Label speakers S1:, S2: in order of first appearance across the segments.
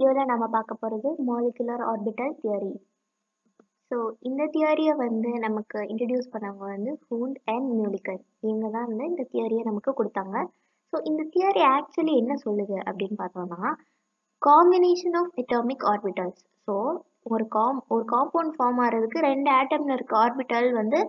S1: வீடியோவில் நம்ம பார்க்க போகிறது மாலிகுலர் ஆர்பிட்டல் தியரி ஸோ இந்த தியரியை வந்து நமக்கு இன்ட்ரடியூஸ் பண்ணவங்க வந்து ஹூண்ட் அண்ட் மியூலிக்கர் இவங்க தான் வந்து இந்த தியரியை நமக்கு கொடுத்தாங்க ஸோ இந்த தியரி ஆக்சுவலி என்ன சொல்லுது அப்படின்னு பார்த்தோம்னா combination of atomic orbitals so ஒரு காம் ஒரு காம்பவுண்ட் ஃபார்ம் ஆகிறதுக்கு ரெண்டு ஆட்டமில் இருக்க ஆர்பிட்டல் வந்து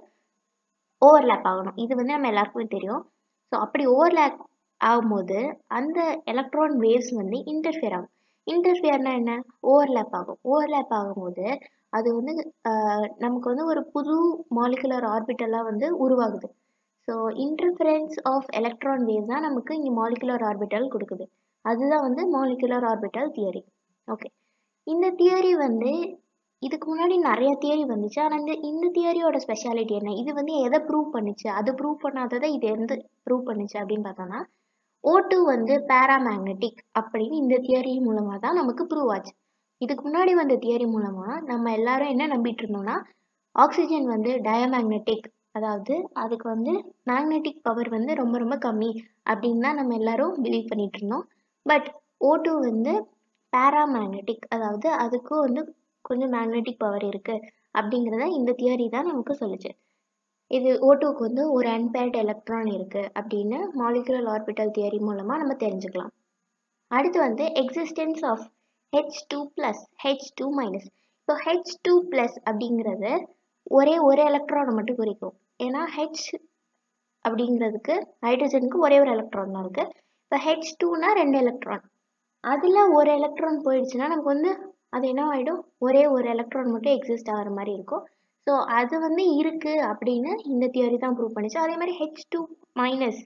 S1: ஓவர்லேப் ஆகணும் இது வந்து நம்ம எல்லாருக்குமே தெரியும் ஸோ அப்படி ஓவர்லேப் ஆகும்போது அந்த எலக்ட்ரான் வேவ்ஸ் வந்து இன்டர்ஃபியர் ஆகும் இன்டர்ஃபியர்னா என்ன ஓவர்லேப் ஆகும் ஓவர்லேப் ஆகும்போது அது வந்து ஆஹ், நமக்கு வந்து ஒரு புது மாலிகுலர் ஆர்பிட்டலாக வந்து உருவாகுது so interference of electron waves தான் நமக்கு இங்கே மாலிகுலர் ஆர்பிட்டல் கொடுக்குது அதுதான் வந்து மாலிகுலர் ஆர்பிட்டல் தியரி ஓகே இந்த தியரி வந்து இதுக்கு முன்னாடி நிறைய தியரி வந்துச்சு ஆனால் இந்த இந்த தியரியோட ஸ்பெஷாலிட்டி என்ன இது வந்து எதை ப்ரூவ் பண்ணுச்சு அது ப்ரூவ் பண்ணாததை இது எந்த ப்ரூவ் பண்ணுச்சு அப்படின்னு பார்த்தோம்னா ஓ டூ வந்து பேராமேக்னெட்டிக் அப்படின்னு இந்த தியரி மூலமாக தான் நமக்கு ப்ரூவ் ஆச்சு இதுக்கு முன்னாடி வந்த தியரி மூலமாக நம்ம எல்லாரும் என்ன நம்பிட்டு இருந்தோம்னா ஆக்சிஜன் வந்து டயமேக்னெட்டிக் அதாவது அதுக்கு வந்து மேக்னெட்டிக் பவர் வந்து ரொம்ப ரொம்ப கம்மி அப்படின்னு தான் நம்ம எல்லாரும் பிலீவ் பண்ணிட்டு இருந்தோம் பட் ஓ டூ வந்து பேராமேக்னெட்டிக் அதாவது அதுக்கும் வந்து கொஞ்சம் மேக்னெட்டிக் பவர் இருக்கு அப்படிங்கிறத இந்த தியரி தான் நமக்கு சொல்லுச்சு இது ஓட்டோக்கு வந்து ஒரு அன்பேர்ட் எலக்ட்ரான் இருக்கு அப்படின்னு மாலிகுலர் ஆர்பிட்டல் தியரி மூலமா நம்ம தெரிஞ்சுக்கலாம் அடுத்து வந்து existence of H two plus H two minus இப்போ ஹெச் டூ ப்ளஸ் அப்படிங்கிறது ஒரே ஒரு எலக்ட்ரானை மட்டும் குறிக்கும் ஏன்னா ஹெச் அப்படிங்கிறதுக்கு ஹைட்ரஜனுக்கு ஒரே ஒரு எலக்ட்ரான் தான் இருக்கு இப்போ ஹெச் டூனா ரெண்டு எலக்ட்ரான் அதில் ஒரு எலக்ட்ரான் போயிடுச்சுன்னா நமக்கு வந்து அது என்ன ஆகிடும் ஒரே ஒரு எலக்ட்ரான் மட்டும் எக்ஸிஸ்ட் ஆகிற மாதிரி இருக்கும் ஸோ அது வந்து இருக்கு அப்படின்னு இந்த தியரி தான் ப்ரூவ் பண்ணுச்சு அதே மாதிரி H two minus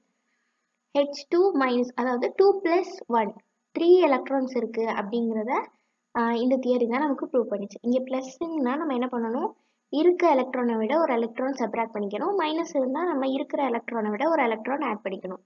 S1: H two minus அதாவது two plus one three electrons இருக்கு அப்படிங்கிறத ஆஹ் இந்த தியரி தான் நமக்கு ப்ரூவ் பண்ணுச்சு இங்கே ப்ளஸ்ன்னா நம்ம என்ன பண்ணணும் இருக்க எலக்ட்ரானை விட ஒரு எலக்ட்ரான் செப்பரேட் பண்ணிக்கணும் மைனஸ் இருந்தால் நம்ம இருக்கிற எலக்ட்ரானை விட ஒரு எலக்ட்ரான் ஆட் பண்ணிக்கணும்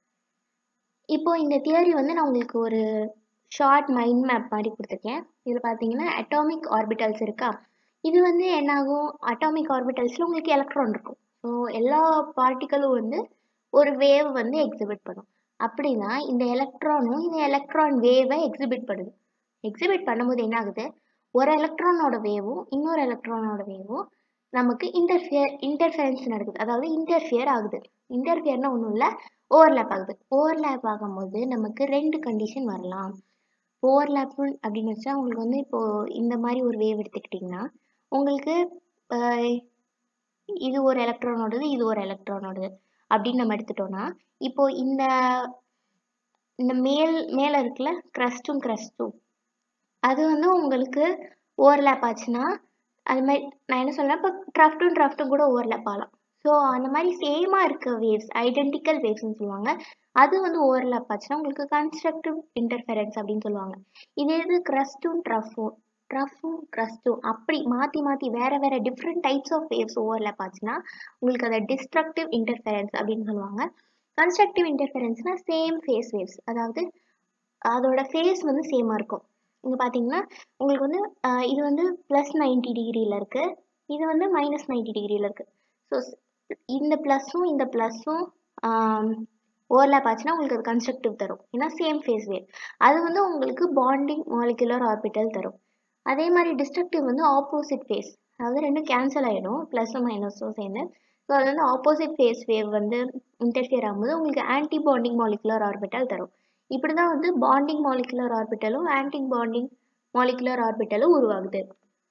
S1: இப்போ இந்த தியரி வந்து நான் உங்களுக்கு ஒரு ஷார்ட் மைண்ட் மேப் மாதிரி கொடுத்துருக்கேன் இதில் பார்த்தீங்கன்னா அட்டாமிக் ஆர்பிட்டல்ஸ் இருக்கா இது வந்து என்னாகும் அட்டாமிக் ஆர்பிட்டல்ஸில் உங்களுக்கு எலக்ட்ரான் இருக்கும் ஸோ எல்லா பார்ட்டிகளும் வந்து ஒரு வேவ் வந்து எக்ஸிபிட் பண்ணும் அப்படின்னா இந்த எலக்ட்ரானும் இந்த எலக்ட்ரான் வேவை எக்ஸிபிட் பண்ணுது எக்ஸிபிட் பண்ணும்போது என்ன ஆகுது ஒரு எலக்ட்ரானோட வேவும் இன்னொரு எலக்ட்ரானோட வேவும் நமக்கு இன்டர்ஃபியர் இன்டர்ஃபரன்ஸ் நடக்குது அதாவது இன்டர்ஃபியர் ஆகுது இன்டர்ஃபியர்னா ஒன்றும் இல்லை ஓவர்லேப் ஆகுது ஓவர்லேப் ஆகும்போது நமக்கு ரெண்டு கண்டிஷன் வரலாம் ஓவர்லேப் அப்படின்னு வச்சா உங்களுக்கு வந்து இப்போ இந்த மாதிரி ஒரு வேவ் எடுத்துக்கிட்டிங்கன்னா உங்களுக்கு ஆஹ், இது ஒரு எலக்ட்ரானோடது இது ஒரு எலக்ட்ரானோடது அப்படின்னு நம்ம எடுத்துட்டோம்னா இப்போ இந்த இந்த மேல் மேலே இருக்குல்ல க்ரஸ்ட்டும் க்ரஸ்ட்டும் அது வந்து உங்களுக்கு ஓவர்லேப் ஆச்சுன்னா அது மாதிரி நான் என்ன சொல்றேன் இப்போ ட்ரஃப்டும் ட்ரஃப்டும் கூட ஓவர்லேப் ஆகலாம் ஸோ அந்த மாதிரி சேமாக இருக்க வேவ்ஸ் ஐடென்டிக்கல் வேவ்ஸ்னு சொல்லுவாங்க அது வந்து ஓவர்லேப் ஆச்சுன்னா உங்களுக்கு கன்ஸ்ட்ரக்டிவ் இன்டர்ஃபெரன்ஸ் அப்படின்னு சொல்லுவாங்க இதே இது க்ரஸ்ட்டும் ட்ரஃப்பும் ட்ரஃப்பும் க்ரஸ்ட்டும் அப்படி மாற்றி மாற்றி வேற வேற different types of waves overlap ஆச்சுன்னா உங்களுக்கு அதை டிஸ்ட்ரக்டிவ் இன்டர்ஃபெரன்ஸ் அப்படின்னு சொல்லுவாங்க கன்ஸ்ட்ரக்டிவ் இன்டர்ஃபெரன்ஸ்னா சேம் ஃபேஸ் வேவ்ஸ் அதாவது அதோட ஃபேஸ் வந்து சேமாக இருக்கும் இங்கே பார்த்தீங்கன்னா உங்களுக்கு வந்து ஆஹ் இது வந்து ப்ளஸ் நைன்டி டிகிரியில் இருக்குது இது வந்து மைனஸ் நைன்டி டிகிரியில் இருக்குது ஸோ இந்த ப்ளஸ்ஸும் இந்த ப்ளஸ்ஸும் ஓவர்லேப் ஆச்சுன்னா உங்களுக்கு அது கன்ஸ்ட்ரக்டிவ் தரும் ஏன்னா சேம் ஃபேஸ் வேவ் அது வந்து உங்களுக்கு பாண்டிங் மாலிகுலர் ஆர்பிட்டல் தரும் அதே மாதிரி டிஸ்ட்ரக்டிவ் வந்து ஆப்போசிட் ஃபேஸ் அதாவது ரெண்டும் கேன்சல் ஆகிடும் ப்ளஸும் மைனஸும் சேர்ந்து ஸோ அது வந்து ஆப்போசிட் ஃபேஸ் வேவ் வந்து இன்டர்ஃபியர் ஆகும்போது உங்களுக்கு ஆன்டி பாண்டிங் மாலிகுலர் ஆர்பிட்டல் தரும் இப்படி தான் வந்து பாண்டிங் மாலிகுலர் ஆர்பிட்டலும் ஆன்டி பாண்டிங் மாலிகுலர் ஆர்பிட்டலும் உருவாகுது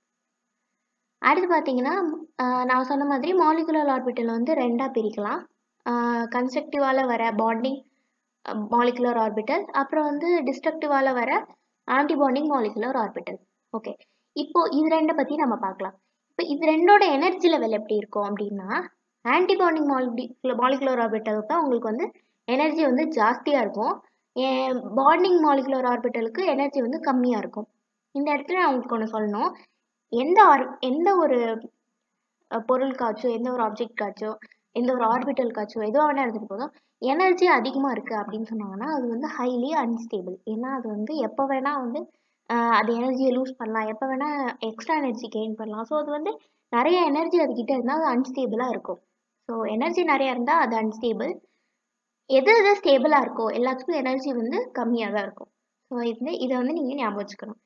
S1: அடுத்து பார்த்தீங்கன்னா ஆஹ் நான் சொன்ன மாதிரி மாலிகுலர் ஆர்பிட்டல் வந்து ரெண்டாக பிரிக்கலாம் கன்ஸ்ட்ரக்டிவால் வர பாண்டிங் மாலிகுலர் ஆர்பிட்டல் அப்புறம் வந்து டிஸ்ட்ரக்டிவால் வர anti bonding molecular orbital okay இப்போ இது ரெண்டை பற்றி நம்ம பார்க்கலாம் இப்போ இது ரெண்டோட எனர்ஜி லெவல் எப்படி இருக்கும் அப்படின்னா ஆன்டி பாண்டிங் மாலிகுலர் மாலிகுலர் ஆர்பிட்டலுக்கு தான் உங்களுக்கு வந்து எனர்ஜி வந்து ஜாஸ்தியாக இருக்கும் பாண்டிங் மாலிகுலர் ஆர்பிட்டலுக்கு எனர்ஜி வந்து கம்மியாக இருக்கும் இந்த இடத்துல நான் உங்களுக்கு ஒன்று சொல்லணும் எந்த ஆர் எந்த ஒரு அஹ், பொருளுக்காச்சும் எந்த ஒரு ஆப்ஜெக்ட்காச்சோ எந்த ஒரு ஆர்பிட்டலுக்காச்சோ எதுவாக வேணா எடுத்துகிட்டு போதும் எனர்ஜி அதிகமாக இருக்குது அப்படின்னு சொன்னாங்கன்னா அது வந்து ஹைலி அன்ஸ்டேபிள் ஏன்னா அது வந்து எப்போ வேணால் வந்து ஆஹ், அது எனர்ஜியை லூஸ் பண்ணலாம் எப்போ வேணால் எக்ஸ்ட்ரா எனர்ஜி கெயின் பண்ணலாம் ஸோ அது வந்து நிறைய எனர்ஜி அதுக்கிட்ட இருந்தால் அது அன்ஸ்டேபிளாக இருக்கும் ஸோ எனர்ஜி நிறையா இருந்தால் அது அன்ஸ்டேபிள் எது எது ஸ்டேபிளாக இருக்கோ எல்லாத்துக்கும் எனர்ஜி வந்து கம்மியாக தான் இருக்கும் ஸோ இது இதை வந்து நீங்கள் ஞாபகம் வச்சுக்கணும்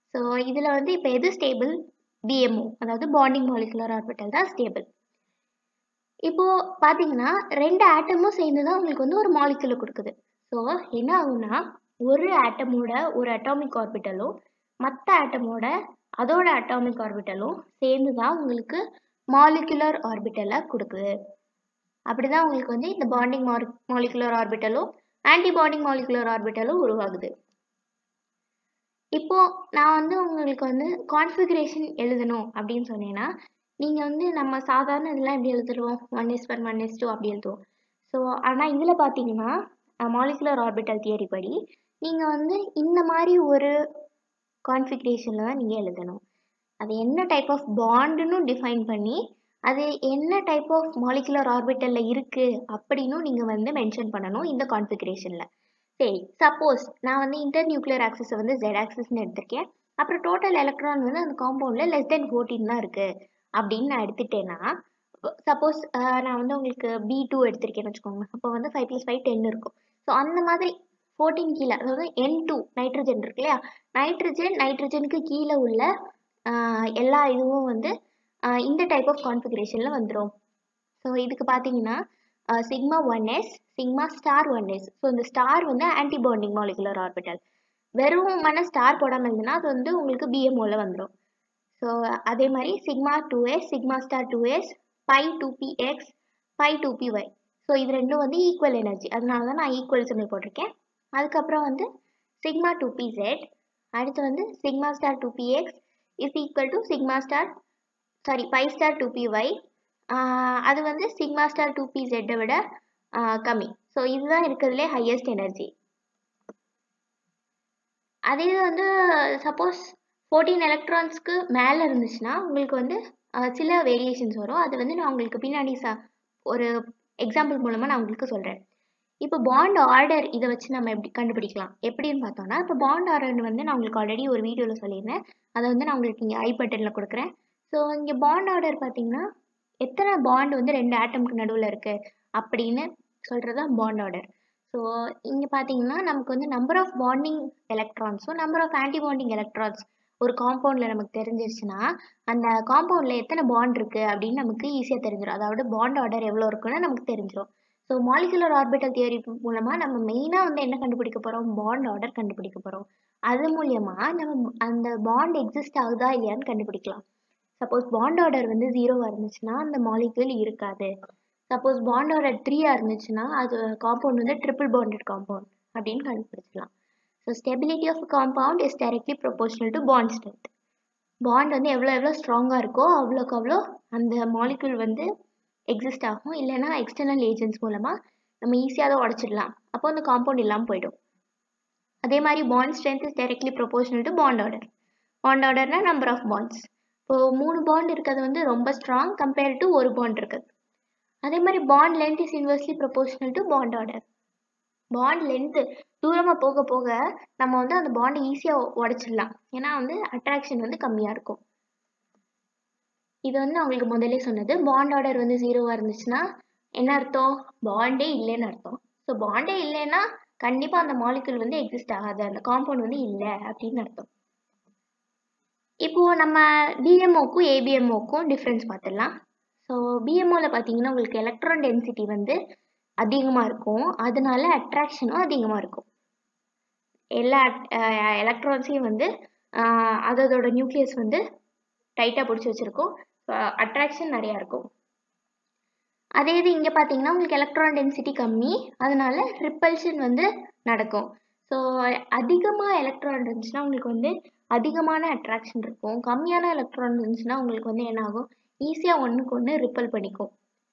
S1: ஸோ இதில் வந்து இப்போ எது ஸ்டேபிள் பிஎம்ஓ அதாவது பாண்டிங் மாலிகுலர் ஆர்பிட்டல் தான் ஸ்டேபிள் இப்போ பார்த்தீங்கன்னா ரெண்டு ஆட்டமும் சேர்ந்து தான் உங்களுக்கு வந்து ஒரு மாலிகுலை கொடுக்குது ஸோ என்ன ஆகும்னா ஒரு ஆட்டமோட ஒரு அட்டாமிக் ஆர்பிட்டலும் மற்ற ஆட்டமோட அதோட அட்டாமிக் ஆர்பிட்டலும் சேர்ந்து தான் உங்களுக்கு மாலிகுலர் ஆர்பிட்டலை கொடுக்குது அப்படிதான் உங்களுக்கு வந்து இந்த பாண்டிங் மாலிகுலர் ஆர்பிட்டலும் ஆன்டி பாண்டிங் மாலிகுலர் ஆர்பிட்டலும் உருவாகுது இப்போ நான் வந்து உங்களுக்கு வந்து கான்ஃபிகரேஷன் எழுதணும் அப்படின்னு சொன்னேன்னா நீங்கள் வந்து நம்ம சாதாரண இதெல்லாம் எப்படி எழுதுருவோம் one is one one is two அப்படி எழுதுவோம் ஸோ ஆனால் இதில் பார்த்தீங்கன்னா மாலிகுலர் ஆர்பிட்டல் தியரி படி நீங்கள் வந்து இந்த மாதிரி ஒரு கான்ஃபிகரேஷனில் தான் நீங்கள் எழுதணும் அது என்ன டைப் ஆஃப் பாண்டுன்னு டிஃபைன் பண்ணி அது என்ன டைப் ஆஃப் மாலிகுலர் ஆர்பிட்டலில் இருக்குது அப்படின்னு நீங்கள் வந்து மென்ஷன் பண்ணணும் இந்த கான்ஃபிகரேஷனில் சரி சப்போஸ் நான் வந்து இன்டர் நியூக்ளியர் ஆக்சிஸை வந்து ஜெட் ஆக்சிஸ்னு எடுத்திருக்கேன் அப்புறம் டோட்டல் எலக்ட்ரான் வந்து அந்த காம்பவுண்டில் லெஸ் தென் ஃபோர்டீன் தான் இருக்குது அப்படின்னு நான் எடுத்துட்டேன்னா சப்போஸ் நான் வந்து உங்களுக்கு பி டூ எடுத்திருக்கேன்னு வச்சுக்கோங்க அப்போ வந்து ஃபைவ் ப்ளஸ் ஃபைவ் டென் இருக்கும் ஸோ அந்த மாதிரி ஃபோர்டீன் கீழே அதாவது என் டூ நைட்ரஜன் இருக்கு இல்லையா நைட்ரஜன் நைட்ரஜனுக்கு கீழே உள்ள எல்லா இதுவும் வந்து இந்த டைப் ஆஃப் கான்ஃபிகரேஷனில் வந்துடும் ஸோ இதுக்கு பார்த்தீங்கன்னா sigma one S sigma star one S so இந்த ஸ்டார் வந்து ஆன்டி பாண்டிங் மாலிகுலர் ஆர்பிட்டல் வெறும் மன ஸ்டார் போடாமல் இருந்ததுன்னா அது வந்து உங்களுக்கு பிஎம்ஓவில் வந்துடும் ஸோ அதே மாதிரி sigma two S sigma star two S pi two P X pi two P Y so இது ரெண்டும் வந்து ஈக்குவல் எனர்ஜி அதனால தான் நான் ஈக்குவல் சிம்பிள் போட்டிருக்கேன் அதுக்கப்புறம் வந்து சிக்மா டூ பி ஜெட் அடுத்து வந்து sigma star two P X is equal to sigma star sorry pi star two P Y அது வந்து சிக்மா ஸ்டார் டூ பி ஜெட்டை விட கம்மி ஸோ இதுதான் இருக்கிறதுலே ஹையஸ்ட் எனர்ஜி அதே இது வந்து சப்போஸ் ஃபோர்டீன் எலக்ட்ரான்ஸ்க்கு மேலே இருந்துச்சுன்னா உங்களுக்கு வந்து சில வேரியேஷன்ஸ் வரும் அது வந்து நான் உங்களுக்கு பின்னாடி ச ஒரு எக்ஸாம்பிள் மூலமாக நான் உங்களுக்கு சொல்கிறேன் இப்போ பாண்ட் ஆர்டர் இதை வச்சு நம்ம எப்படி கண்டுபிடிக்கலாம் எப்படின்னு பார்த்தோம்னா இப்போ பாண்ட் ஆர்டர் வந்து நான் உங்களுக்கு ஆல்ரெடி ஒரு வீடியோவில் சொல்லியிருந்தேன் அதை வந்து நான் உங்களுக்கு இங்கே ஐ பட்டனில் கொடுக்குறேன் ஸோ இங்கே பாண்ட் ஆர்டர் பார்த்தீங்கன்னா எத்தனை பாண்ட் வந்து ரெண்டு ஆட்டம்க்கு நடுவில் இருக்குது அப்படின்னு சொல்கிறது தான் பாண்ட் ஆர்டர் ஸோ இங்கே பார்த்தீங்கன்னா நமக்கு வந்து நம்பர் ஆஃப் பாண்டிங் எலக்ட்ரான்ஸும் number of anti bonding electrons ஒரு காம்பவுண்டில் நமக்கு தெரிஞ்சிருச்சுன்னா அந்த காம்பவுண்டில் எத்தனை பாண்ட் இருக்குது அப்படின்னு நமக்கு ஈஸியாக தெரிஞ்சிடும் அதாவது பாண்ட் ஆர்டர் எவ்வளோ இருக்குன்னு நமக்கு தெரிஞ்சிடும் ஸோ மாலிகுலர் ஆர்பிட்டல் தியரி மூலமாக நம்ம மெயினாக வந்து என்ன கண்டுபிடிக்க போகிறோம் பாண்ட் ஆர்டர் கண்டுபிடிக்க போகிறோம் அது மூலியமாக நம்ம அந்த பாண்ட் எக்ஸிஸ்ட் ஆகுதா இல்லையான்னு கண்டுபிடிக்கலாம் சப்போஸ் பாண்ட் ஆர்டர் வந்து ஜீரோவாக இருந்துச்சுன்னா அந்த மாலிகுல் இருக்காது சப்போஸ் பாண்ட் ஆர்டர் த்ரீயாக இருந்துச்சுன்னா அது காம்பவுண்ட் வந்து ட்ரிபிள் பாண்டட் காம்பவுண்ட் அப்படின்னு கண்டுபிடிச்சலாம் so stability of compound is directly proportional to bond strength bond வந்து எவ்வளோ எவ்வளோ ஸ்ட்ராங்காக இருக்கோ அவ்வளோக்கு அவ்வளோ அந்த மாலிகுல் வந்து எக்ஸிஸ்ட் ஆகும் இல்லைன்னா எக்ஸ்டர்னல் ஏஜென்ட்ஸ் மூலமாக நம்ம ஈஸியாக அதை உடச்சிடலாம் அப்போ அந்த காம்பவுண்ட் இல்லாமல் போயிடும் அதே மாதிரி bond strength is directly proportional to bond order bond ஆர்டர்னா நம்பர் ஆஃப் பாண்ட்ஸ் இப்போ மூணு பாண்ட் இருக்கிறது வந்து ரொம்ப ஸ்ட்ராங் கம்பேர் டு ஒரு பாண்ட் இருக்குது அதே மாதிரி bond length is inversely proportional to bond order bond length தூரமாக போக போக நம்ம வந்து அந்த பாண்டை ஈஸியாக உடச்சிடலாம் ஏன்னா வந்து அட்ராக்ஷன் வந்து கம்மியாக இருக்கும் இது வந்து நான் உங்களுக்கு முதல்ல சொன்னது பாண்ட் ஆர்டர் வந்து ஜீரோவாக இருந்துச்சுன்னா என்ன அர்த்தம் பாண்டே இல்லைன்னு அர்த்தம் ஸோ பாண்டே இல்லைன்னா கண்டிப்பாக அந்த மாலிகுல் வந்து எக்ஸிஸ்ட் ஆகாது அந்த காம்பவுண்ட் வந்து இல்லை அப்படின்னு அர்த்தம் இப்போ நம்ம பிஎம்ஓக்கும் ஏபிஎம்ஓக்கும் டிஃப்ரென்ஸ் பார்த்துடலாம் ஸோ பிஎம்ஓவில் பார்த்தீங்கன்னா உங்களுக்கு எலக்ட்ரான் டென்சிட்டி வந்து அதிகமாக இருக்கும் அதனால அட்ராக்ஷனும் அதிகமாக இருக்கும் எல்லா எலக்ட்ரான்ஸையும் வந்து அதோட நியூக்ளியஸ் வந்து டைட்டாக பிடிச்சி வச்சுருக்கோம் அட்ராக்ஷன் நிறையா இருக்கும் அதே இது இங்கே பார்த்தீங்கன்னா உங்களுக்கு எலக்ட்ரான் டென்சிட்டி கம்மி அதனால ரிப்பல்ஷன் வந்து நடக்கும் ஸோ அதிகமாக எலக்ட்ரான் இருந்துச்சுன்னா உங்களுக்கு வந்து அதிகமான அட்ராக்ஷன் இருக்கும் கம்மியான எலக்ட்ரான் இருந்துச்சுன்னா உங்களுக்கு வந்து என்ன ஆகும் ஈஸியாக ஒன்றுக்கு ஒன்று ரிப்பல் பண்ணிக்கும்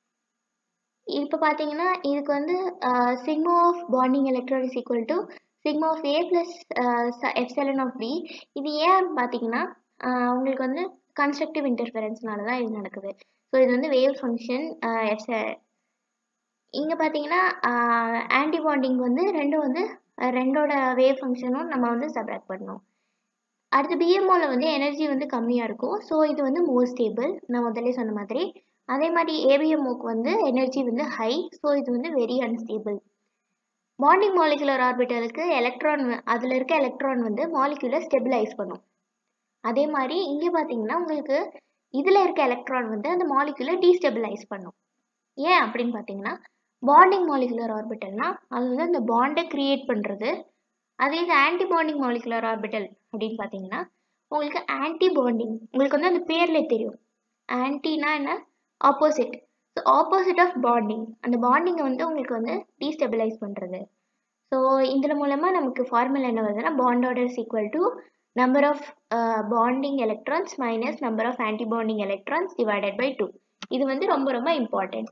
S1: இப்போ பார்த்தீங்கன்னா இதுக்கு வந்து sigma of bonding electron is equal to sigma of A plus epsilon of B இது ஏன் பார்த்தீங்கன்னா உங்களுக்கு வந்து கன்ஸ்ட்ரக்டிவ் இன்டர்ஃபரன்ஸ்னால தான் இது நடக்குது ஸோ இது வந்து வேவ் ஃபங்க்ஷன் எஃப்ச இங்கே பார்த்தீங்கன்னா ஆன்டி பாண்டிங் வந்து ரெண்டும் வந்து ரெண்டோட வேவ் ஃபங்க்ஷனும் நம்ம வந்து சப்ராக்ட் பண்ணணும் அடுத்து பிஎம்ஓவில் வந்து எனர்ஜி வந்து கம்மியாக இருக்கும் ஸோ இது வந்து மோர் ஸ்டேபிள் நான் முதல்ல சொன்ன மாதிரி அதே மாதிரி ஏபிஎம்ஓக்கு வந்து எனர்ஜி வந்து ஹை ஸோ இது வந்து வெரி அன்ஸ்டேபிள் பாண்டிங் மாலிகுலர் ஆர்பிட்டலுக்கு எலக்ட்ரான் அதில் இருக்க எலக்ட்ரான் வந்து மாலிகுலை ஸ்டெபிளைஸ் பண்ணும் அதே மாதிரி இங்கே பார்த்தீங்கன்னா உங்களுக்கு இதில் இருக்க எலக்ட்ரான் வந்து அந்த மாலிகுலை டீஸ்டெபிளைஸ் பண்ணும் ஏன் அப்படின்னு பார்த்தீங்கன்னா பாண்டிங் மாலிகுலர் ஆர்பிட்டல்னா அது வந்து அந்த பாண்டை கிரியேட் பண்ணுறது அதே இது ஆன்டி பாண்டிங் மாலிகுலர் ஆர்பிட்டல் அப்படின்னு பார்த்தீங்கன்னா உங்களுக்கு ஆன்டி பாண்டிங் உங்களுக்கு வந்து அந்த பேர்லேயே தெரியும் ஆன்டினா என்ன opposite so opposite of bonding அந்த பாண்டிங்கை வந்து உங்களுக்கு வந்து டீஸ்டெபிளைஸ் பண்ணுறது ஸோ இதில் மூலமாக நமக்கு ஃபார்முலா என்ன வருதுன்னா bond order is equal to number of bonding electrons minus number of anti bonding electrons divided by two இது வந்து ரொம்ப ரொம்ப இம்பார்ட்டன்ட்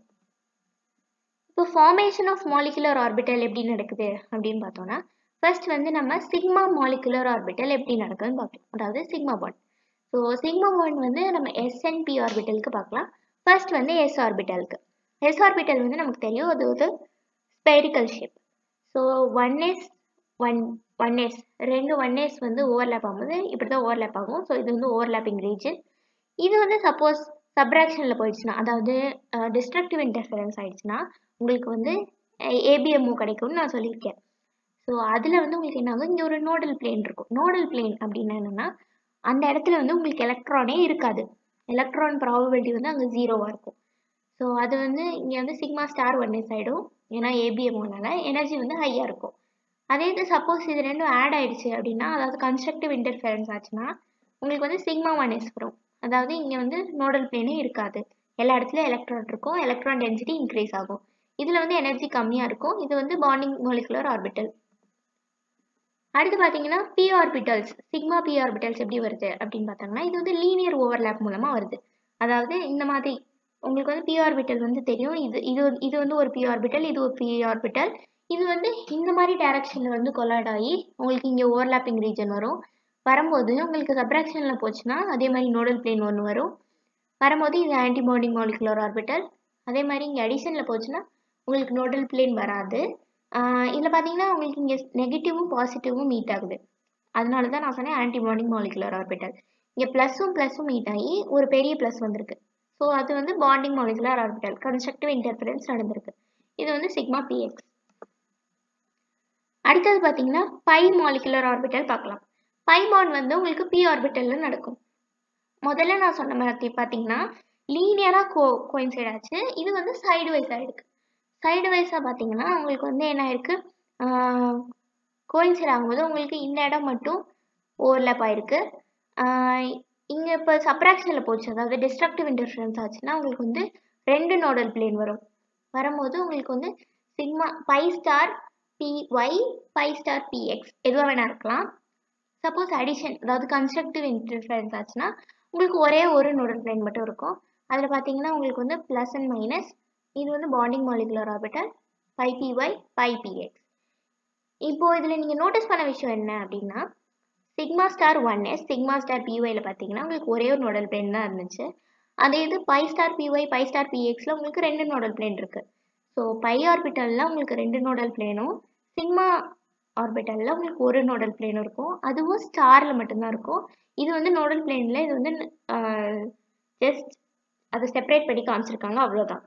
S1: இப்போ ஃபார்மேஷன் ஆஃப் மாலிகுலர் ஆர்பிட்டல் எப்படி நடக்குது அப்படின்னு பார்த்தோம்னா ஃபர்ஸ்ட் வந்து நம்ம சிக்மா மாலிகுலர் ஆர்பிட்டல் எப்படி நடக்குதுன்னு பார்க்கலாம் அதாவது sigma bond so sigma bond வந்து நம்ம எஸ்என்பி ஆர்பிட்டலுக்கு பார்க்கலாம் ஃபர்ஸ்ட் வந்து எஸ் ஆர்பிட்டலுக்கு எஸ் ஆர்பிட்டல் வந்து நமக்கு தெரியும் அது ஒரு spherical shape so one S one one S ரெண்டு ஒன் எஸ் வந்து ஓவர்லேப் ஆகும்போது இப்படி தான் ஓவர்லேப் ஆகும் ஸோ இது வந்து ஓவர்லேப்பிங் ரீஜன் இது வந்து சப்போஸ் சப்ராக்ஷனில் போயிடுச்சுன்னா அதாவது டிஸ்ட்ரக்டிவ் இன்டர்ஃபரன்ஸ் ஆயிடுச்சுன்னா உங்களுக்கு வந்து ஏபிஎம்ஓ கிடைக்கும்னு நான் சொல்லியிருக்கேன் ஸோ அதில் வந்து உங்களுக்கு என்ன ஆகும் இங்கே ஒரு நோடல் பிளேன் இருக்கும் நோடல் பிளேன் அப்படின்னா என்னென்னா அந்த இடத்துல வந்து உங்களுக்கு எலக்ட்ரானே இருக்காது எலக்ட்ரான் ப்ராபபிலிட்டி வந்து அங்கே ஜீரோவாக இருக்கும் ஸோ அது வந்து இங்கே வந்து சிக்மா ஸ்டார் ஒன் எஸ் ஆகிடும் ஏன்னா ஏபிஎம்ஓனால எனர்ஜி வந்து ஹையாக இருக்கும் அதே இது சப்போஸ் இது ரெண்டும் ஆட் ஆயிடுச்சு அப்படின்னா அதாவது கன்ஸ்ட்ரக்டிவ் இன்டர்ஃபரன்ஸ் ஆச்சுன்னா உங்களுக்கு வந்து சிக்மா ஒன் எஸ் வரும் அதாவது இங்கே வந்து நோடல் பிளேனே இருக்காது எல்லா இடத்துலையும் எலக்ட்ரான் இருக்கும் எலக்ட்ரான் டென்சிட்டி இன்க்ரீஸ் ஆகும் இதில் வந்து எனர்ஜி கம்மியாக இருக்கும் இது வந்து பாண்டிங் மோலிகுலர் ஆர்பிட்டல் அடுத்து பார்த்தீங்கன்னா P orbitals sigma P orbitals எப்படி வருது அப்படின்னு பார்த்தாங்கன்னா இது வந்து லீனியர் ஓவர்லேப் மூலமாக வருது அதாவது இந்த மாதிரி உங்களுக்கு வந்து பி ஆர்பிட்டல் வந்து தெரியும் இது இது இது வந்து ஒரு பி ஆர்பிட்டல் இது ஒரு பி ஆர்பிட்டல் இது வந்து இந்த மாதிரி டைரக்ஷனில் வந்து கொலாட் ஆகி உங்களுக்கு இங்கே ஓவர்லாப்பிங் ரீஜன் வரும் வரும்போது உங்களுக்கு சப்ராக்ஷனில் போச்சுன்னா அதே மாதிரி நோடல் பிளேன் ஒன்று வரும் வரும்போது இது ஆன்டிபாண்டிங் மாலிகுலர் ஆர்பிட்டல் அதே மாதிரி இங்கே அடிஷனில் போச்சுன்னா உங்களுக்கு நோடல் பிளேன் வராது இதில் பார்த்தீங்கன்னா உங்களுக்கு இங்கே நெகட்டிவும் பாசிட்டிவும் மீட் ஆகுது அதனால தான் நான் சொன்னேன் ஆன்டிபாண்டிங் மாலிகுலர் ஆர்பிட்டல் இங்கே ப்ளஸ்ஸும் ப்ளஸ்ஸும் மீட் ஆகி ஒரு பெரிய ப்ளஸ் வந்திருக்கு ஸோ அது வந்து bonding molecular orbital constructive interference நடந்திருக்கு இது வந்து சிக்மா பிஎக்ஸ் அடுத்தது பார்த்தீங்கன்னா பை மாலிகுலர் ஆர்பிட்டல் பார்க்கலாம் பை பாண்ட் வந்து உங்களுக்கு பி ஆர்பிட்டலில் நடக்கும் முதல்ல நான் சொன்ன மாதிரி பார்த்தீங்கன்னா லீனியராக கோ கோயின்சைட் ஆச்சு இது வந்து சைடு வைஸ் ஆகிருக்கு சைடு வைஸாக பார்த்தீங்கன்னா உங்களுக்கு வந்து என்ன ஆயிருக்கு கோயின்சைட் ஆகும்போது உங்களுக்கு இந்த இடம் மட்டும் ஓவர்லேப் ஆயிருக்கு இங்கே இப்போ சப்ராக்ஷனில் போச்சு அதாவது டிஸ்ட்ரக்டிவ் இன்டர்ஃபரன்ஸ் ஆச்சுன்னா உங்களுக்கு வந்து ரெண்டு நோடல் பிளேன் வரும் வரும்போது உங்களுக்கு வந்து sigma pi star P Y pi star P X எதுவாக வேணா இருக்கலாம் சப்போஸ் அடிஷன் அதாவது கன்ஸ்ட்ரக்டிவ் இன்டர்ஃபரன்ஸ் ஆச்சுன்னா உங்களுக்கு ஒரே ஒரு நோடல் பிளேன் மட்டும் இருக்கும் அதில் பார்த்தீங்கன்னா உங்களுக்கு வந்து ப்ளஸ் அண்ட் மைனஸ் இது வந்து bonding molecular orbital pi P Y pi P X இப்போ இதில் நீங்கள் நோட்டீஸ் பண்ண விஷயம் என்ன அப்படின்னா sigma star one S sigma star பிஒயில் பார்த்தீங்கன்னா உங்களுக்கு ஒரே ஒரு நோடல் பிளேன் தான் இருந்துச்சு அதே இது pi star P Y pi star பிஎக்ஸில் உங்களுக்கு ரெண்டு நோடல் பிளேன் இருக்குது ஸோ பை ஆர்பிட்டலில் உங்களுக்கு ரெண்டு நோடல் பிளேனும் சிக்மா ஆர்பிட்டலில் உங்களுக்கு ஒரு நோடல் பிளேன் இருக்கும் அதுவும் ஸ்டாரில் மட்டும்தான் இருக்கும் இது வந்து நோடல் பிளேனில் இது வந்து ஜஸ்ட் அதை செப்பரேட் பண்ணி காமிச்சிருக்காங்க அவ்வளோதான்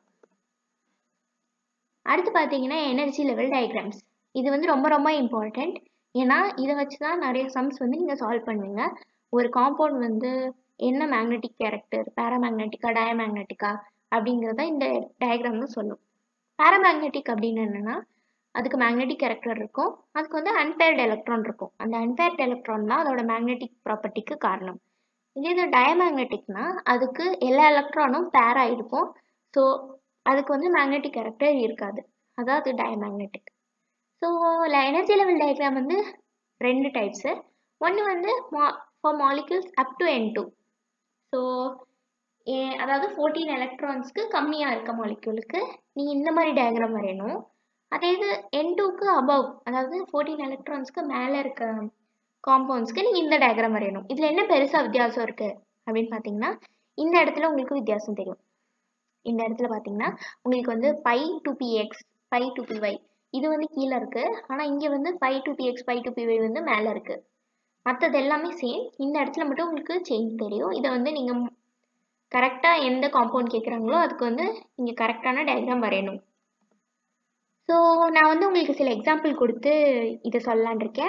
S1: அடுத்து பார்த்தீங்கன்னா எனர்ஜி லெவல் டயக்ராம்ஸ் இது வந்து ரொம்ப ரொம்ப இம்பார்ட்டண்ட் ஏன்னா இதை வச்சு தான் நிறைய சம்ஸ் வந்து நீங்கள் சால்வ் பண்ணுவீங்க ஒரு காம்பவுண்ட் வந்து என்ன மேக்னெட்டிக் கேரக்டர் பேராமேக்னெட்டிக்கா டயமேக்னெட்டிக்கா அப்படிங்கிறத இந்த டயக்ராம் தான் சொல்லும் பேராமேக்னெட்டிக் அப்படின்னு என்னென்னா அதுக்கு மேக்னெட்டிக் கேரக்டர் இருக்கும் அதுக்கு வந்து அன்பேர்டு எலக்ட்ரான் இருக்கும் அந்த அன்பேர்டு எலக்ட்ரான் தான் அதோட மேக்னெட்டிக் ப்ராப்பர்ட்டிக்கு காரணம் இதே இது டயமேக்னெட்டிக்னா அதுக்கு எல்லா எலக்ட்ரானும் பேராக இருக்கும் ஸோ அதுக்கு வந்து மேக்னெட்டிக் கேரக்டர் இருக்காது அதான் அது diamagnetic so energy level diagram வந்து ரெண்டு டைப்ஸு ஒன்று வந்து மா for molecules up to N two so அதாவது ஃபோர்டீன் எலக்ட்ரான்ஸ்க்கு கம்மியாக இருக்க மாலிக்யூலுக்கு நீங்கள் இந்த மாதிரி டயக்ராம் வரையணும் அதே இது என் டூக்கு அபவ் அதாவது ஃபோர்டீன் எலக்ட்ரான்ஸ்க்கு மேலே இருக்க காம்பவுண்ட்ஸ்க்கு நீங்கள் இந்த டயக்ராம் வரையணும் இதில் என்ன பெருசாக வித்தியாசம் இருக்குது அப்படின்னு பார்த்தீங்கன்னா இந்த இடத்துல உங்களுக்கு வித்தியாசம் தெரியும் இந்த இடத்துல பார்த்தீங்கன்னா உங்களுக்கு வந்து pi two P X pi two P Y இது வந்து கீழே இருக்குது ஆனால் இங்கே வந்து pi two P X pi two P Y வந்து மேலே இருக்குது மற்றது எல்லாமே சேம் இந்த இடத்துல மட்டும் உங்களுக்கு சேஞ்ச் தெரியும் இதை வந்து நீங்கள் கரெக்டாக எந்த காம்பவுண்ட் கேட்குறாங்களோ அதுக்கு வந்து நீங்கள் கரெக்டான டயக்ராம் வரையணும் ஸோ நான் வந்து உங்களுக்கு சில எக்ஸாம்பிள் கொடுத்து இதை சொல்லலான் இருக்கேன்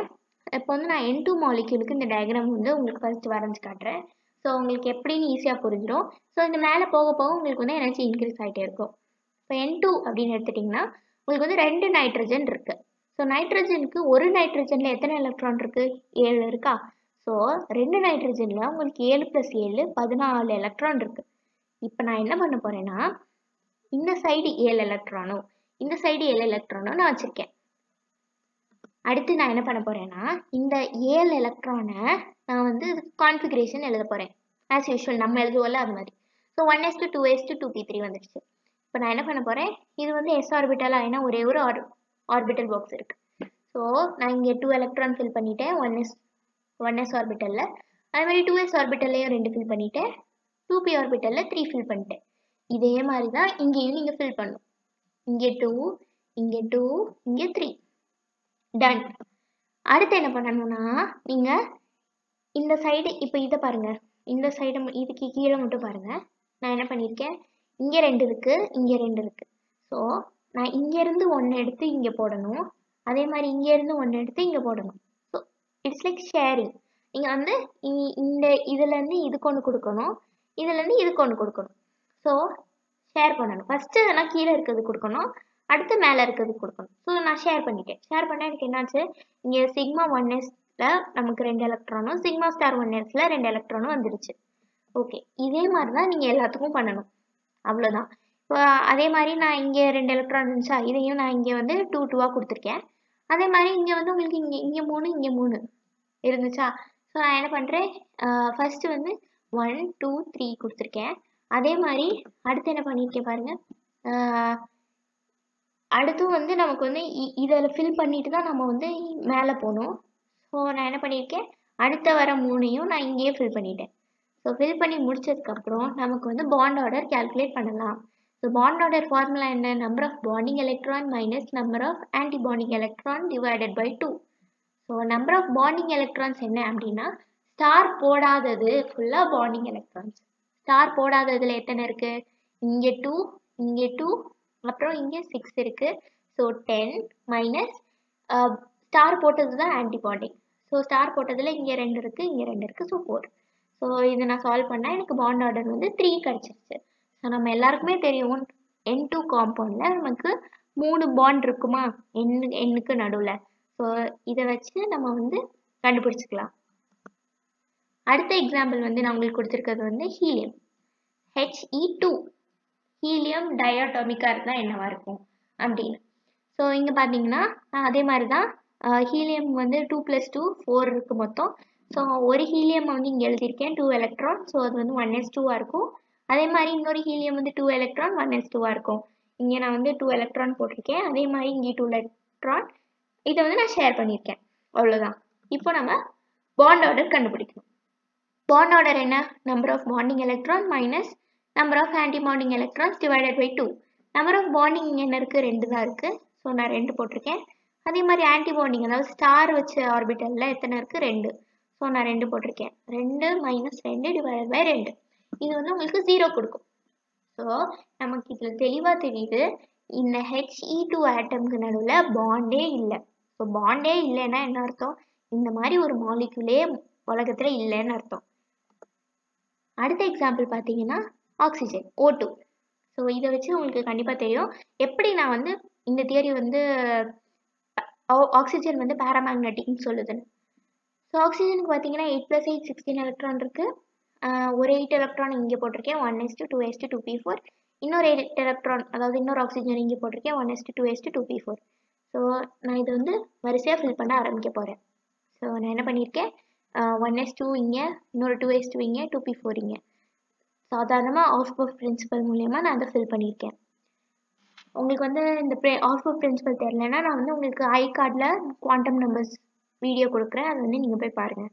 S1: இப்போ வந்து நான் என் டூ மாலிக்யூலுக்கு இந்த டயக்ராம் வந்து உங்களுக்கு ஃபர்ஸ்ட் வரைஞ்சு காட்டுறேன் ஸோ உங்களுக்கு எப்படின்னு ஈஸியாக புரிஞ்சிடும் ஸோ இந்த மேலே போக போக உங்களுக்கு வந்து எனர்ஜி இன்க்ரீஸ் ஆகிட்டே இருக்கும் இப்போ என் டூ அப்படின்னு எடுத்துட்டிங்கன்னா உங்களுக்கு வந்து ரெண்டு நைட்ரஜன் இருக்குது ஸோ நைட்ரஜனுக்கு ஒரு நைட்ரஜனில் எத்தனை எலக்ட்ரான் இருக்குது ஏழு இருக்கா ஸோ ரெண்டு நைட்ரஜனில் உங்களுக்கு ஏழு ப்ளஸ் ஏழு பதினாலு எலக்ட்ரான் இருக்குது இப்போ நான் என்ன பண்ண போகிறேன்னா இந்த சைடு ஏழு எலக்ட்ரானும் இந்த சைடு ஏழு எலக்ட்ரானும் நான் வச்சுருக்கேன் அடுத்து நான் என்ன பண்ண போகிறேன்னா இந்த ஏழு எலக்ட்ரானை நான் வந்து கான்ஃபிகரேஷன் எழுத போகிறேன் ஆஸ் யூஷுவல் நம்ம எழுதுவோம்ல அது மாதிரி so one S two two S two two P three வந்துடுச்சு இப்போ நான் என்ன பண்ண போகிறேன் இது வந்து எஸ் ஆர்பிட்டலாக ஏன்னா ஒரே ஒரு ஆர் ஆர்பிட்டல் பாக்ஸ் இருக்குது ஸோ நான் இங்கே டூ எலக்ட்ரான் ஃபில் பண்ணிட்டேன் ஒன் எஸ் ஒன் எஸ் ஆர்பிட்டலில் அதே மாதிரி டூ எஸ் ஆர்பிட்டல்லையும் ரெண்டு ஃபில் பண்ணிட்டேன் டூ பி ஆர்பிட்டலில் த்ரீ ஃபில் பண்ணிட்டேன் இதே மாதிரி தான் இங்கேயும் நீங்கள் ஃபில் பண்ணணும் இங்கே டூ இங்கே டூ இங்கே த்ரீ டன் அடுத்து என்ன பண்ணணும்னா நீங்கள் இந்த சைடு இப்போ இதை பாருங்கள் இந்த சைடு இதுக்கு கீழே மட்டும் பாருங்கள் நான் என்ன பண்ணியிருக்கேன் இங்கே ரெண்டு இருக்குது இங்கே ரெண்டு இருக்குது ஸோ நான் இங்கேருந்து ஒன்று எடுத்து இங்கே போடணும் அதே மாதிரி இங்கேருந்து ஒன்று எடுத்து இங்கே போடணும் ஸோ இட்ஸ் லைக் ஷேரிங் நீங்கள் வந்து இ- இந்த இதுலேருந்து இதுக்கு ஒன்று கொடுக்கணும் இதுலேருந்து இதுக்கு ஒன்று கொடுக்கணும் ஸோ ஷேர் பண்ணணும் ஃபஸ்ட்டு இதெல்லாம் கீழே இருக்கிறது கொடுக்கணும் அடுத்து மேலே இருக்கிறது கொடுக்கணும் ஸோ நான் ஷேர் பண்ணிட்டேன் ஷேர் பண்ணால் எனக்கு என்னாச்சு இங்கே சிக்மா ஒன் எஸ்ல நமக்கு ரெண்டு எலக்ட்ரானும் சிக்மா ஸ்டார் ஒன் எஸ்ல ரெண்டு எலக்ட்ரானும் வந்துருச்சு ஓகே இதே மாதிரி தான் நீங்கள் எல்லாத்துக்கும் பண்ணணும் அவ்வளோதான் இப்போ அதே மாதிரி நான் இங்கே ரெண்டு எலக்ட்ரான் இருந்துச்சா இதையும் நான் இங்கே வந்து டூ டூவாக கொடுத்துருக்கேன் அதே மாதிரி இங்கே வந்து உங்களுக்கு இங்கே இங்கே மூணு இங்கே மூணு இருந்துச்சா ஸோ நான் என்ன பண்ணுறேன் ஃபஸ்ட்டு வந்து ஒன் டூ த்ரீ கொடுத்துருக்கேன் அதே மாதிரி அடுத்து என்ன பண்ணியிருக்கேன் பாருங்கள் அடுத்தும் வந்து நமக்கு வந்து இ- இதில் ஃபில் பண்ணிட்டு தான் நம்ம வந்து மேலே போகணும் ஸோ நான் என்ன பண்ணியிருக்கேன் அடுத்த வர மூணையும் நான் இங்கேயே ஃபில் பண்ணிட்டேன் ஸோ ஃபில் பண்ணி முடிச்சதுக்கப்புறம் நமக்கு வந்து பாண்ட் ஆர்டர் கால்குலேட் பண்ணலாம் ஸோ பாண்ட் ஆர்டர் ஃபார்முலா என்ன number of bonding electron minus number of anti bonding electron divided by two so number of bonding electrons என்ன அப்படின்னா ஸ்டார் போடாதது ஃபுல்லாக பாண்டிங் எலக்ட்ரான்ஸ் ஸ்டார் போடாததுல எத்தனை இருக்கு இங்கே டூ இங்கே டூ அப்புறம் இங்கே சிக்ஸ் இருக்கு ஸோ டென் மைனஸ் ஸ்டார் போட்டது தான் ஆன்டி பாண்டிங் ஸோ ஸ்டார் போட்டதில் இங்கே ரெண்டு இருக்கு இங்கே ரெண்டு இருக்கு ஸோ ஃபோர் ஸோ இதை நான் சால்வ் பண்ணால் எனக்கு பாண்ட் ஆர்டர் வந்து த்ரீ கிடச்சிருச்சு ஸோ நம்ம எல்லாருக்குமே தெரியும் என் டூ காம்பவுண்டில் நமக்கு மூணு பாண்ட் இருக்குமா எண்ணு எண்ணுக்கு நடுவில் ஸோ இதை வச்சு நம்ம வந்து கண்டுபிடிச்சிக்கலாம் அடுத்த எக்ஸாம்பிள் வந்து நான் உங்களுக்கு கொடுத்துருக்கிறது வந்து ஹீலியம் ஹெச்இ டூ ஹீலியம் டயாட்டோமிக்காக இருந்தால் என்னவா இருக்கும் அப்படின்னு ஸோ இங்கே பார்த்தீங்கன்னா அஹ் அதே மாதிரி தான் ஹீலியம் வந்து டூ ப்ளஸ் டூ ஃபோர் இருக்கு மொத்தம் ஸோ ஒரு ஹீலியம் வந்து இங்கே எழுதியிருக்கேன் டூ எலக்ட்ரான் ஸோ அது வந்து ஒன் எஸ் டூவாக இருக்கும் அதே மாதிரி இன்னொரு ஹீலியம் வந்து டூ எலக்ட்ரான் ஒன் எஸ் டூவாக இருக்கும் இங்கே நான் வந்து டூ எலக்ட்ரான் போட்டிருக்கேன் அதே மாதிரி இங்கே டூ எலக்ட்ரான் இதை வந்து நான் ஷேர் பண்ணியிருக்கேன் அவ்வளோதான் இப்போ நம்ம பாண்ட் ஆர்டர் கண்டுபிடிக்கணும் பாண்ட் ஆர்டர் என்ன number of bonding electron minus number of anti bonding electrons divided by two number of bonding என்ன இருக்குது ரெண்டு தான் இருக்குது ஸோ நான் ரெண்டு போட்டிருக்கேன் அதே மாதிரி ஆன்டி பாண்டிங் அதாவது ஸ்டார் வச்ச ஆர்பிட்டலில் எத்தனை இருக்குது ரெண்டு ஸோ நான் ரெண்டு போட்டிருக்கேன் ரெண்டு மைனஸ் ரெண்டு டிவைடட் பை ரெண்டு இது வந்து உங்களுக்கு ஜீரோ கொடுக்கும் ஸோ நமக்கு இதில் தெளிவாக தெரியுது இந்த ஹெச்இ டூ ஆட்டம்க்கு நடுவில் பாண்டே இல்லை ஸோ பாண்டே இல்லைன்னா என்ன அர்த்தம் இந்த மாதிரி ஒரு மாலிகுலே உலகத்தில் இல்லைன்னு அர்த்தம் அடுத்த எக்ஸாம்பிள் பார்த்தீங்கன்னா ஆக்சிஜன் ஓ டூ ஸோ இதை வச்சு உங்களுக்கு கண்டிப்பாக தெரியும் எப்படி நான் வந்து இந்த தியரி வந்து ஆக்சிஜன் வந்து பேராமேக்னட்டிக்னு சொல்லுதுன்னு ஸோ ஆக்சிஜனுக்கு பார்த்தீங்கன்னா eight plus eight sixteen electron இருக்குது ஒரு எயிட் எலக்ட்ரான் இங்கே போட்டிருக்கேன் one S two S two P four இன்னொரு எயிட் எலக்ட்ரான் அதாவது இன்னொரு ஆக்சிஜன் இங்கே போட்டிருக்கேன் one S two S two P four so நான் இது வந்து வரிசையாக ஃபில் பண்ண ஆரம்பிக்க போகிறேன் ஸோ நான் என்ன பண்ணியிருக்கேன் ஒன் எஸ் டூ இங்கே இன்னொரு டூ எஸ் டூ இங்கே டூ பி ஃபோர் இங்கே சாதாரணமாக ஆஃப் ஆஃப் பிரின்சிபல் மூலயமா நான் அதை ஃபில் பண்ணியிருக்கேன் உங்களுக்கு வந்து இந்த ஆஃப் ஆஃப் பிரின்சிபல் தெரிலனா நான் வந்து உங்களுக்கு ஐ கார்டில் குவாண்டம் நம்பர்ஸ் வீடியோ கொடுக்குறேன் அது வந்து நீங்கள் போய் பாருங்கள்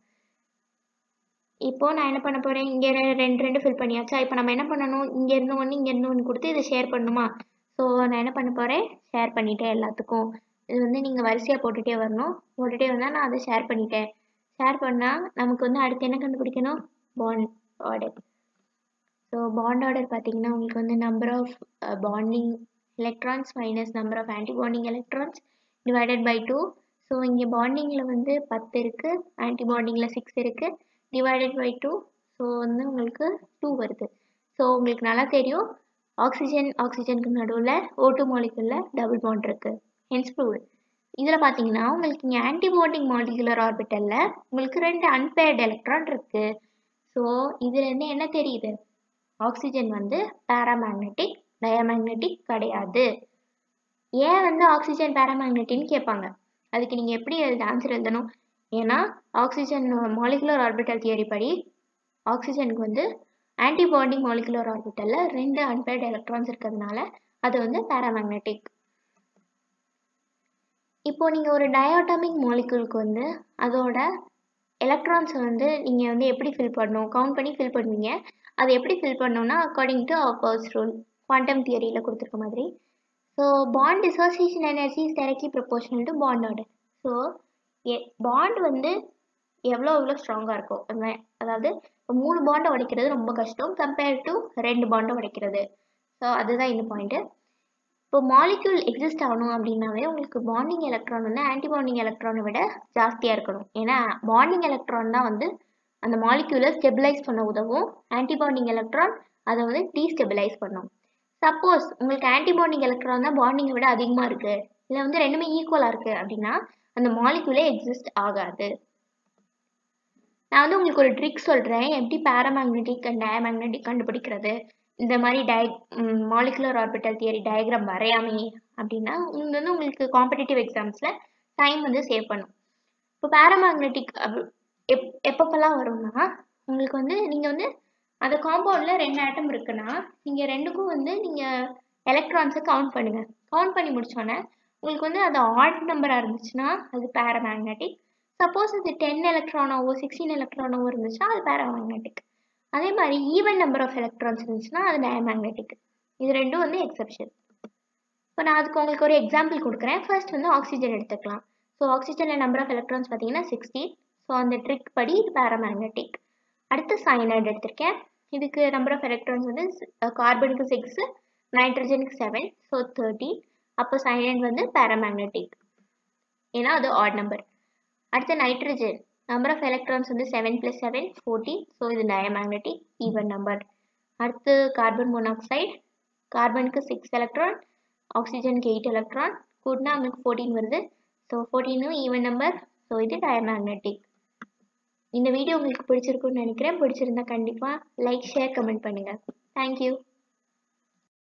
S1: இப்போ நான் என்ன பண்ண போகிறேன் இங்கே ரெண்டு ரெண்டு ஃபில் பண்ணியாச்சா இப்போ நம்ம என்ன பண்ணணும் இங்கேருந்து ஒன்று இங்கேருந்து ஒன்று கொடுத்து இதை ஷேர் பண்ணணுமா ஸோ நான் என்ன பண்ண போகிறேன் ஷேர் பண்ணிட்டேன் எல்லாத்துக்கும் இது வந்து நீங்கள் வரிசையாக போட்டுகிட்டே வரணும் போட்டுகிட்டே வந்தால் நான் அதை ஷேர் பண்ணிட்டேன் ஷேர் பண்ணால் நமக்கு வந்து அடுத்து என்ன கண்டுபிடிக்கணும் bond order so bond order பார்த்தீங்கன்னா உங்களுக்கு வந்து number of bonding electrons minus number of anti-bonding electrons divided by 2. So so இங்கே பாண்டிங்கில் வந்து பத்து இருக்குது ஆன்டி பாண்டிங்கில் சிக்ஸ் இருக்குது டிவைடட் பை டூ ஸோ வந்து உங்களுக்கு டூ வருது ஸோ உங்களுக்கு நல்லா தெரியும் ஆக்சிஜன் ஆக்சிஜனுக்கு நடுவில் ஓட்டு மாலிகுலில் டபுள் பாண்ட் இருக்குது ஹென்ஸ் ப்ரூவ்டு இதில் பார்த்தீங்கன்னா உங்களுக்கு இங்கே ஆன்டிபாண்டிங் மாலிகுலர் ஆர்பிட்டலில் உங்களுக்கு ரெண்டு அன்பேர்டு எலக்ட்ரான் இருக்குது ஸோ இதுலேருந்து என்ன தெரியுது ஆக்சிஜன் வந்து பேராமேக்னெட்டிக் டயமேக்னெட்டிக் கிடையாது ஏன் வந்து ஆக்சிஜன் பேராமேக்னெட்டின்னு கேட்பாங்க அதுக்கு நீங்கள் எப்படி எழுத ஆன்சர் எழுதணும் ஏன்னா ஆக்சிஜன் மாலிகுலர் ஆர்பிட்டல் தியரி படி ஆக்சிஜனுக்கு வந்து ஆன்டிபாண்டிங் மாலிகுலர் ஆர்பிட்டலில் ரெண்டு அன்பேர்டு எலக்ட்ரான்ஸ் இருக்கிறதுனால அது வந்து பேராமேக்னெட்டிக் இப்போ நீங்கள் ஒரு டயோட்டாமிக் மாலிகுலுக்கு வந்து அதோட எலக்ட்ரான்ஸை வந்து நீங்கள் வந்து எப்படி ஃபில் பண்ணணும் கவுண்ட் பண்ணி ஃபில் பண்ணுவீங்க அதை எப்படி ஃபில் பண்ணணும்னா according to Aufbau's rule quantum தியரியில் கொடுத்துருக்க மாதிரி so bond dissociation energy is directly proportional to bond order so a bond வந்து எவ்வளோ எவ்வளோ ஸ்ட்ராங்காக இருக்கும் அந்த- அதாவது இப்போ மூணு பாண்டை உடைக்கிறது ரொம்ப கஷ்டம் கம்பேர் டு ரெண்டு பாண்டை உடைக்கிறது ஸோ அதுதான் இந்த பாயிண்ட்டு இப்போ மாலிக்யூல் எக்ஸிஸ்ட் ஆகணும் அப்படின்னாவே உங்களுக்கு பாண்டிங் எலக்ட்ரான் வந்து ஆன்டி பாண்டிங் எலக்ட்ரானை விட ஜாஸ்தியாக இருக்கணும் ஏன்னா பாண்டிங் எலக்ட்ரான் தான் வந்து அந்த மாலிக்யூலை ஸ்டெபிலைஸ் பண்ண உதவும் ஆன்டி பாண்டிங் எலக்ட்ரான் அதை வந்து டீஸ்டெபிலைஸ் பண்ணும் சப்போஸ் உங்களுக்கு ஆன்டி பாண்டிங் எலக்ட்ரான் தான் பாண்டிங்கை விட அதிகமாக இருக்குது இல்லை வந்து ரெண்டுமே ஈக்குவலாக இருக்குது அப்படின்னா அந்த மாலிக்யூலே எக்ஸிஸ்ட் ஆகாது நான் வந்து உங்களுக்கு ஒரு ட்ரிக் சொல்கிறேன் எப்படி பேராமேக்னெட்டிக் அண்ட் டயமேக்னெட்டிக் கண்டுபிடிக்கிறது இந்த மாதிரி dia molecular orbital theory diagram வரையாமே அப்படின்னா இது வந்து உங்களுக்கு காம்படிட்டிவ் எக்ஸாம்ஸில் டைம் வந்து சேவ் பண்ணும் இப்போ பேராமேக்னெட்டிக் எப் எப்பப்பெல்லாம் வரும்னா உங்களுக்கு வந்து நீங்கள் வந்து அந்த காம்பவுண்டில் ரெண்டு ஆட்டம் இருக்குன்னா நீங்கள் ரெண்டுக்கும் வந்து நீங்கள் எலக்ட்ரான்ஸை கவுண்ட் பண்ணுங்கள் கவுண்ட் பண்ணி முடிச்சோன்னே உங்களுக்கு வந்து அது ஆட் நம்பராக இருந்துச்சுன்னா அது பேராமேக்னெட்டிக் சப்போஸ் அது டென் எலக்ட்ரானாவோ சிக்ஸ்டீன் எலக்ட்ரானாவோ இருந்துச்சுன்னா அது பேராமேக்னெட்டிக் அதே மாதிரி ஈவன் நம்பர் ஆஃப் எலக்ட்ரான்ஸ் இருந்துச்சுன்னா அது டயமேக்னெட்டிக் இது ரெண்டும் வந்து எக்ஸப்ஷன் இப்போ நான் அதுக்கு உங்களுக்கு ஒரு எக்ஸாம்பிள் கொடுக்குறேன் ஃபர்ஸ்ட் வந்து ஆக்சிஜன் எடுத்துக்கலாம் ஸோ ஆக்சிஜனில் நம்பர் ஆஃப் எலக்ட்ரான்ஸ் பார்த்தீங்கன்னா சிக்ஸ்டீன் ஸோ அந்த ட்ரிக் படி இது பேராமேக்னெட்டிக் அடுத்து சைனைடு எடுத்திருக்கேன் இதுக்கு நம்பர் ஆஃப் எலக்ட்ரான்ஸ் வந்து கார்பனுக்கு சிக்ஸு நைட்ரஜனுக்கு செவன் ஸோ தேர்ட்டி அப்போ சைனைடு வந்து பேராமேக்னெட்டிக் ஏன்னா அது ஆட் நம்பர் அடுத்து நைட்ரஜன் நம்பர் ஆஃப் எலக்ட்ரான்ஸ் வந்து seven plus seven fourteen so இது டயமேக்னெட்டிக் ஈவன் நம்பர் அடுத்து கார்பன் மோனாக்சைடு கார்பனுக்கு சிக்ஸ் எலக்ட்ரான் ஆக்சிஜனுக்கு எயிட் எலக்ட்ரான் கூட்டினா நமக்கு ஃபோர்டீன் வருது ஸோ ஃபோர்டீனும் ஈவன் நம்பர் ஸோ இது டயமேக்னெட்டிக் இந்த வீடியோ உங்களுக்கு பிடிச்சிருக்குன்னு நினைக்கிறேன் பிடிச்சிருந்தா கண்டிப்பாக லைக் ஷேர் கமெண்ட் பண்ணுங்கள் தேங்க்யூ